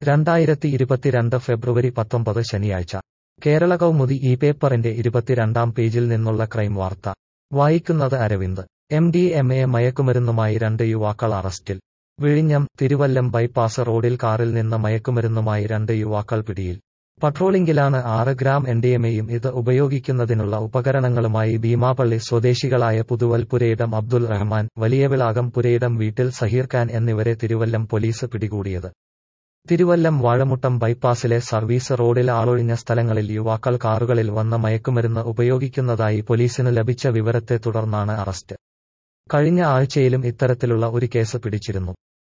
രണ്ടായിരത്തി ഇരുപത്തിരണ്ട് ഫെബ്രുവരി പത്തൊമ്പത് ശനിയാഴ്ച കേരള കൗമുദി ഈ പേപ്പറിന്റെ ഇരുപത്തിരണ്ടാം പേജിൽ നിന്നുള്ള ക്രൈം വാർത്ത വായിക്കുന്നത് Aravind M D M A മയക്കുമരുന്നുമായി രണ്ട് യുവാക്കൾ അറസ്റ്റിൽ വിഴിഞ്ഞം തിരുവല്ലം ബൈപ്പാസ് റോഡിൽ കാറിൽ നിന്ന് മയക്കുമരുന്നുമായി രണ്ട് യുവാക്കൾ പിടിയിൽ പട്രോളിംഗിലാണ് ആറ് ഗ്രാം എൻഡിഎമയും ഇത് ഉപയോഗിക്കുന്നതിനുള്ള ഉപകരണങ്ങളുമായി ഭീമാപള്ളി സ്വദേശികളായ പുതുവൽ പുരയിടം അബ്ദുൽ റഹ്മാൻ വലിയവിളാകം പുരയിടം വീട്ടിൽ സഹീർ ഖാൻ എന്നിവരെ തിരുവല്ലം പോലീസ് പിടികൂടിയത് തിരുവല്ലം വാഴമുട്ടം ബൈപ്പാസിലെ സർവീസ് റോഡിൽ ആളൊഴിഞ്ഞ സ്ഥലങ്ങളിൽ യുവാക്കൾ കാറുകളിൽ വന്ന മയക്കുമരുന്ന് ഉപയോഗിക്കുന്നതായി പോലീസിന് ലഭിച്ച വിവരത്തെ തുടർന്നാണ് അറസ്റ്റ് കഴിഞ്ഞ ആഴ്ചയിലും ഇത്തരത്തിലുള്ള ഒരു കേസ് പിടിച്ചിരുന്നു